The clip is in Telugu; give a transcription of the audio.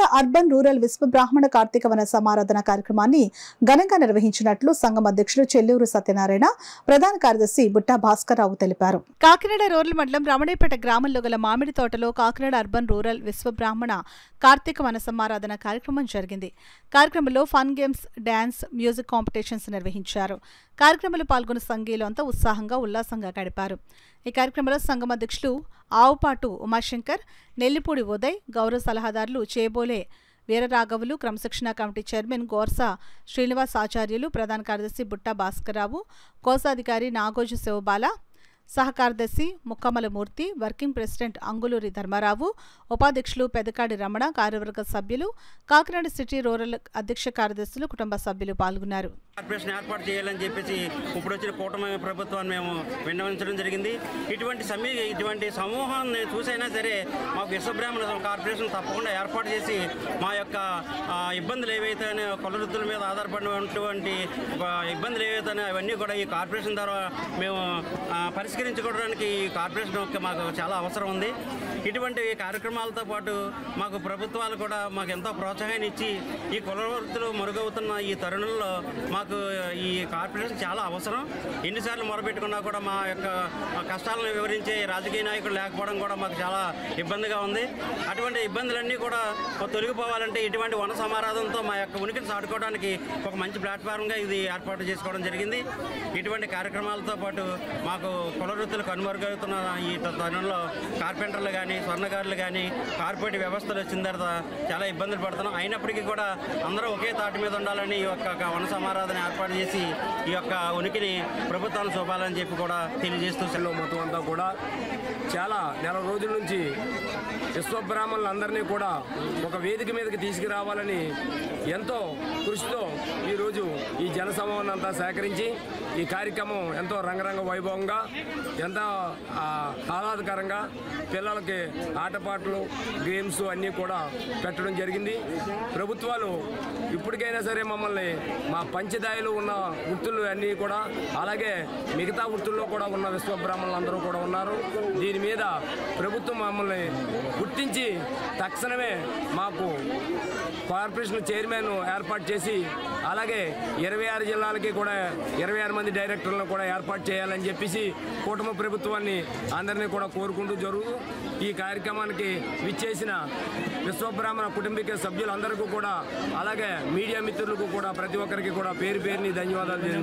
కాకినాడ అర్బన్ రూరల్ విశ్వ బ్రాహ్మణ కార్తీక వన సమారాధన కార్యక్రమాన్ని ఘనంగా నిర్వహించినట్లు సంఘం అధ్యక్షులు చెల్లూరు సత్యనారాయణ ప్రధాన కార్యదర్శి బుట్టా భాస్కర్రావు తెలిపారు కాకినాడ రూరల్ మండలం రమణేపేట గ్రామంలో గల మామిడి తోటలో కాకినాడ అర్బన్ రూరల్ విశ్వ బ్రాహ్మణ కార్తీక వన సమారాధన కార్యక్రమం జరిగింది కార్యక్రమంలో fun games dance music competitions నిర్వహించారు కార్యక్రమంలో పాల్గొన్న సంఘీయులు అంతా ఉత్సాహంగా ఉల్లాసంగా గడిపారు ఈ కార్యక్రమంలో సంఘం అధ్యక్షులు ఆవుపాటు ఉమాశంకర్ నెల్లిపూడి ఉదయ్ గౌరవ సలహాదారులు చేబోలే వీరరాఘవులు క్రమశిక్షణ కమిటీ చైర్మన్ గోర్సా శ్రీనివాస్ ఆచార్యులు ప్రధాన కార్యదర్శి బుట్టా భాస్కర్రావు కోశాధికారి నాగోజు శివబాల సహకార్యదర్శి ముక్కమల మూర్తి వర్కింగ్ ప్రెసిడెంట్ అంగులూరి ధర్మారావు ఉపాధ్యక్షులు పెదకాడి రమణ కార్యవర్గ సభ్యులు కాకినాడ సిటీ రూరల్ అధ్యక్ష కార్యదర్శులు కుటుంబ సభ్యులు పాల్గొన్నారు కార్పొరేషన్ ఏర్పాటు చేయాలని చెప్పేసి ఇప్పుడు వచ్చిన కూటమి ప్రభుత్వాన్ని మేము విన్నవించడం జరిగింది ఇటువంటి సమీ ఇటువంటి సమూహాన్ని చూసైనా సరే మాకు విశ్వబ్రాహ్మణ కార్పొరేషన్ తప్పకుండా ఏర్పాటు చేసి మా యొక్క ఆ, ఇబ్బందులు ఏవైతే కొల వృద్ధుల మీద ఆధారపడినటువంటి ఒక ఇబ్బందులు ఏవైతే అవన్నీ కూడా ఈ కార్పొరేషన్ ద్వారా మేము ఆ, పరిష్కరించుకోవడానికి ఈ కార్పొరేషన్ యొక్క మాకు చాలా అవసరం ఉంది ఇటువంటి కార్యక్రమాలతో పాటు మాకు ప్రభుత్వాలు కూడా మాకు ఎంతో ప్రోత్సాహాన్ని ఇచ్చి ఈ కుల వృత్తులు మరుగవుతున్న ఈ తరుణంలో మాకు ఈ కార్పొరేషన్ చాలా అవసరం ఎన్నిసార్లు మొరపెట్టుకున్నా కూడా మా యొక్క మా కష్టాలను వివరించే రాజకీయ నాయకులు లేకపోవడం కూడా మాకు చాలా ఇబ్బందిగా ఉంది అటువంటి ఇబ్బందులన్నీ కూడా తొలగిపోవాలంటే ఇటువంటి వన సమారాధనతో మా యొక్క ఉనికిని చాటుకోవడానికి ఒక మంచి ప్లాట్ఫామ్గా ఇది ఏర్పాటు చేసుకోవడం జరిగింది ఇటువంటి కార్యక్రమాలతో పాటు మాకు కుల వృత్తులు కనుమరుగవుతున్న ఈ తరుణంలో కార్పెంటర్లు కానీ స్వర్ణకారులు కానీ కార్పొరేట్ వ్యవస్థలు వచ్చిన తర్వాత చాలా ఇబ్బందులు పడుతున్నాం అయినప్పటికీ కూడా అందరూ ఒకే తాటి మీద ఉండాలని ఈ యొక్క వన సమారాధన ఏర్పాటు చేసి ఈ యొక్క ఉనికిని ప్రభుత్వాన్ని చూపాలని చెప్పి కూడా తెలియజేస్తూ దేశంలో మొత్తం అంతా కూడా చాలా నెల రోజుల నుంచి విశ్వబ్రాహ్మణులందరినీ కూడా ఒక వేదిక మీదకి తీసుకురావాలని ఎంతో కృషితో ఈరోజు ఈ జనసమూహాన్ని అంతా సేకరించి ఈ కార్యక్రమం ఎంతో రంగరంగ వైభవంగా ఎంతో ఆ, ఆహ్లాదకరంగా పిల్లలకి ఆటపాటలు గేమ్స్ అన్నీ కూడా పెట్టడం జరిగింది ప్రభుత్వాలు ఇప్పటికైనా సరే మమ్మల్ని మా పంచదాయలు ఉన్న వృత్తులు అన్నీ కూడా అలాగే మిగతా వృత్తుల్లో కూడా ఉన్న విశ్వబ్రాహ్మణులు అందరూ కూడా ఉన్నారు దీని మీద ప్రభుత్వం మమ్మల్ని గుర్తించి తక్షణమే మాకు కార్పొరేషన్ చైర్మన్ ఏర్పాటు చేసి అలాగే ఇరవై ఆరు జిల్లాలకి కూడా ఇరవై ఆరు మంది డైరెక్టర్లను కూడా ఏర్పాటు చేయాలని చెప్పేసి కూటమి ప్రభుత్వాన్ని అందరినీ కూడా కోరుకుంటూ జరుగుతూ ఈ కార్యక్రమానికి విచ్చేసిన విశ్వబ్రాహ్మణ కుటుంబిక సభ్యులందరికీ కూడా అలాగే మీడియా మిత్రులకు కూడా ప్రతి ఒక్కరికి కూడా పేరు పేరుని ధన్యవాదాలు తెలియ